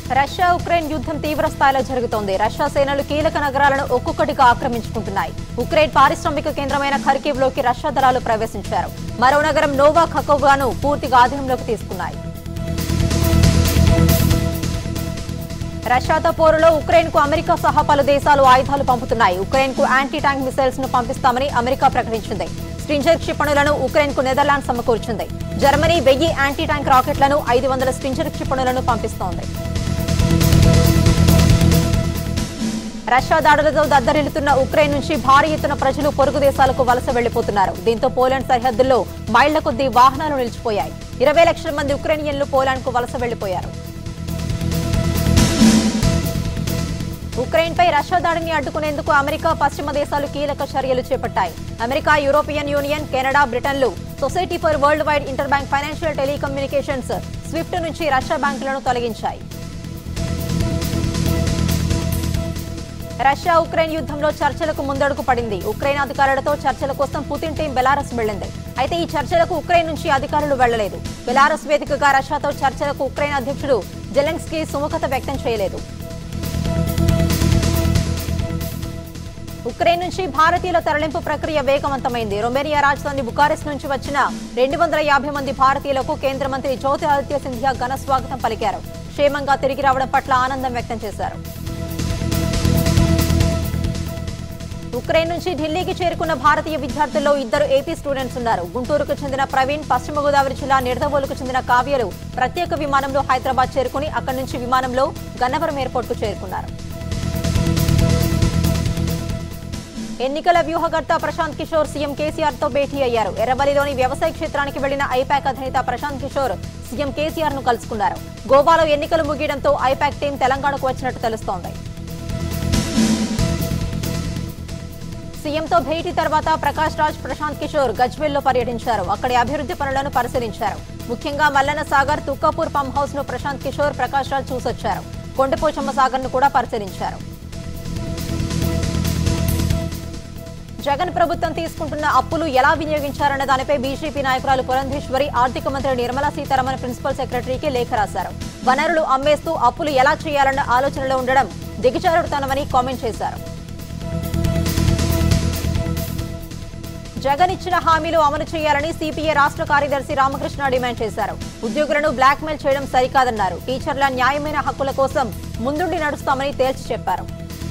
Russia Ukraine యుద్ధం తీవ్ర స్థాయిలో జరుగుతోంది రష్యా సేనలు కీలక నగరాలను ఒక్కొక్కటిగా ఆక్రమించుకుంటున్నాయి ఉక్రెయిన్ పారిశ్రామిక కేంద్రమైన ఖర్కీవ్ లోకి రష్యా దళాలు ప్రవేశించారు మరో నగరం నోవా ఖకోవాను పూర్తిగా ఆధీనంలోకి తీసుకున్నాయి రష్యాతో పోరులో ఉక్రెయిన్ కు అమెరికా సహా పలు దేశాలు ఆయుధాలు పంపుతున్నాయి ఉక్రెయిన్ కు యాంటీ ట్యాంక్ మిసైల్స్ ను పంపిస్తామని అమెరికా ప్రకటించింది స్ట్రింజర్ క్షిపణులను ఉక్రెయిన్ కు నెదర్లాండ్ సమకూర్చింది జర్మనీ వెయ్యి యాంటీ ట్యాంక్ రాకెట్లను ఐదు వందల స్ట్రింజర్ క్షిపణులను పంపిస్తోంది రష్యా దాడులతో దద్దరిల్లుతున్న ఉక్రెయిన్ నుంచి భారీ ఎత్తున ప్రజలు పొరుగు దేశాలకు వలస వెళ్లిపోతున్నారు దీంతో పోలాండ్ సరిహద్దుల్లో మైళ్ల కొద్దీ వాహనాలు నిలిచిపోయాయి ఇరవై లక్షల మంది ఉక్రెయినియన్లు పోలాండ్ కు వలస వెళ్లిపోయారు ఉక్రెయిన్ పై రష్యా దాడిని అడ్డుకునేందుకు అమెరికా పశ్చిమ దేశాలు కీలక చర్యలు చేపట్టాయి అమెరికా యూరోపియన్ యూనియన్ కెనడా బ్రిటన్లు society for world wide interbank financial telecommunications Swift నుంచి రష్యా బ్యాంకులను తొలగించాయి రష్యా ఉక్రెయిన్ యుద్ధంలో చర్చలకు ముందడుగు పడింది ఉక్రెయిన్ అధికారులతో చర్చల కోసం పుతిన్ టీం బెలారస్ వెళ్లింది అయితే ఈ చర్చలకు ఉక్రెయిన్ నుంచి అధికారులు వెళ్లలేదు బెలారస్ వేదికగా రష్యాతో చర్చలకు ఉక్రెయిన్ అధ్యక్షుడు జెలెన్స్కీ సుముఖత వ్యక్తం చేయలేదు ఉక్రెయిన్ నుంచి భారతీయుల తరలింపు ప్రక్రియ వేగవంతమైంది రొమేనియా రాజధాని బుకారెస్ట్ నుంచి వచ్చిన రెండు వందల యాభై మంది భారతీయులకు కేంద్ర మంత్రి జ్యోతిరాదిత్య సింధియా ఘన స్వాగతం పలికారు క్షేమంగా తిరిగి రావడం పట్ల ఆనందం వ్యక్తం చేశారు ఉక్రెయిన్ నుంచి ఢిల్లీకి చేరుకున్న భారతీయ విద్యార్థుల్లో ఇద్దరు ఏపీ స్టూడెంట్స్ ఉన్నారు గుంటూరుకు చెందిన ప్రవీణ్ పశ్చిమ గోదావరి జిల్లా నిడదవోలుకు చెందిన కావ్యలు ప్రత్యేక విమానంలో హైదరాబాద్ చేరుకుని అక్కడి నుంచి విమానంలో గన్నవరం ఎయిర్పోర్టుకు చేరుకున్నారు ఎన్నికల వ్యూహకర్త ప్రశాంత్ కిషోర్ సీఎం కేసీఆర్ తో భేటీ అయ్యారు ఎర్రబలిలోని వ్యవసాయ క్షేత్రానికి వెళ్లిన ఐపాక్ అధినేత ప్రశాంత్ కిషోర్ సీఎం కేసీఆర్ ను కలుసుకున్నారు గోవాలో ఎన్నికలు ముగియడంతో ఐపాక్ టీం తెలంగాణకు వచ్చినట్టు తెలుస్తోంది సీఎంతో భేటీ తర్వాత ప్రకాష్ రాజ్ ప్రశాంత్ కిషోర్ గజ్వేల్లో పర్యటించారు అక్కడి అభివృద్ధి పనులను పరిశీలించారు ముఖ్యంగా మల్లన్న సాగర్ తుక్కాపూర్ పంప్ హౌస్ ను ప్రశాంత్ కిషోర్ ప్రకాష్ రాజ్ చూసొచ్చారు కొండపోచమ్మ సాగర్ ను కూడా పరిశీలించారు జగన్ ప్రభుత్వం తీసుకుంటున్న అప్పులు ఎలా వినియోగించారన్న దానిపై బీజేపీ నాయకురాలు పురంధేశ్వరి ఆర్థిక మంత్రి నిర్మలా సీతారామన్ ప్రిన్సిపల్ సెక్రటరీకి లేఖ రాశారు వనరులు అమ్మేస్తూ అప్పులు ఎలా చేయాలన్న ఆలోచనలో ఉండడం దిగజారుడుతనమని కామెంట్ చేశారు జగన్ ఇచ్చిన హామీలు అమలు చేయాలని సిపిఐ రాష్ట్ర కార్యదర్శి రామకృష్ణ డిమాండ్ చేశారు ఉద్యోగులను బ్లాక్మెయిల్ చేయడం సరికాదన్నారు టీచర్ల న్యాయమైన హక్కుల కోసం ముందుండి నడుస్తామని తేల్చి చెప్పారు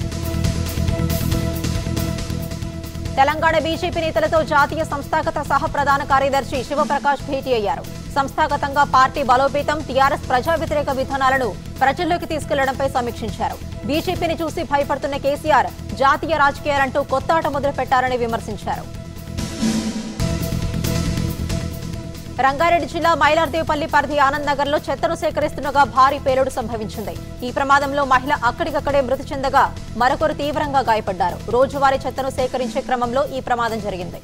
తెలంగాణ బీజేపీ నేతలతో జాతీయ సంస్థాగత సహ ప్రధాన కార్యదర్శి శివప్రకాష్ భేటీ అయ్యారు సంస్థాగతంగా పార్టీ బలోపేతం టీఆర్ఎస్ ప్రజా వ్యతిరేక విధానాలను ప్రజల్లోకి తీసుకెళ్లడంపై సమీక్షించారు బీజేపీని చూసి భయపడుతున్న కేసీఆర్ జాతీయ రాజకీయాలంటూ కొత్త ఆట మొదలుపెట్టారని విమర్శించారు రంగారెడ్డి జిల్లా మైలార్దేవపల్లి పరిధి ఆనంద్ నగర్ లో చెత్తను సేకరిస్తుండగా భారీ పేలుడు సంభవించింది ఈ ప్రమాదంలో మహిళ అక్కడికక్కడే మృతి చెందగా మరొకరు తీవ్రంగా గాయపడ్డారు రోజువారీ చెత్తను సేకరించే క్రమంలో ఈ ప్రమాదం జరిగింది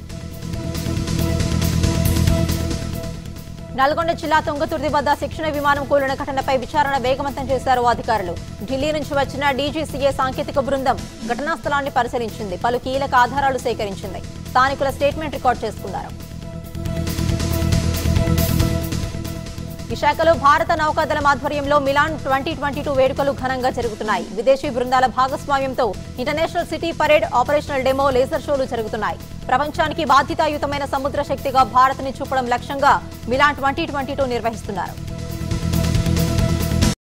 నల్గొండ జిల్లా తుంగతుర్తి వద్ద శిక్షణ విమానం కూలిన ఘటనపై విచారణ వేగవంతం చేశారు అధికారులు ఢిల్లీ నుంచి వచ్చిన డీజీసీఏ సాంకేతిక బృందం ఘటనా స్థలాన్ని పరిశీలించింది పలు కీలక ఆధారాలు సేకరించింది స్థానికుల స్టేట్మెంట్ రికార్డు చేసుకున్నారు విశాఖలో భారత నౌకాదళం ఆధ్వర్యంలో మిలాన్ ట్వంటీ ట్వంటీ టూ వేడుకలు ఘనంగా జరుగుతున్నాయి విదేశీ బృందాల భాగస్వామ్యంతో international city parade operational demo laser షోలు జరుగుతున్నాయి ప్రపంచానికి బాధ్యతాయుతమైన సముద్ర శక్తిగా భారత్ని చూపడం లక్ష్యంగా మిలాన్ ట్వంటీ ట్వంటీ టూ నిర్వహిస్తున్నారు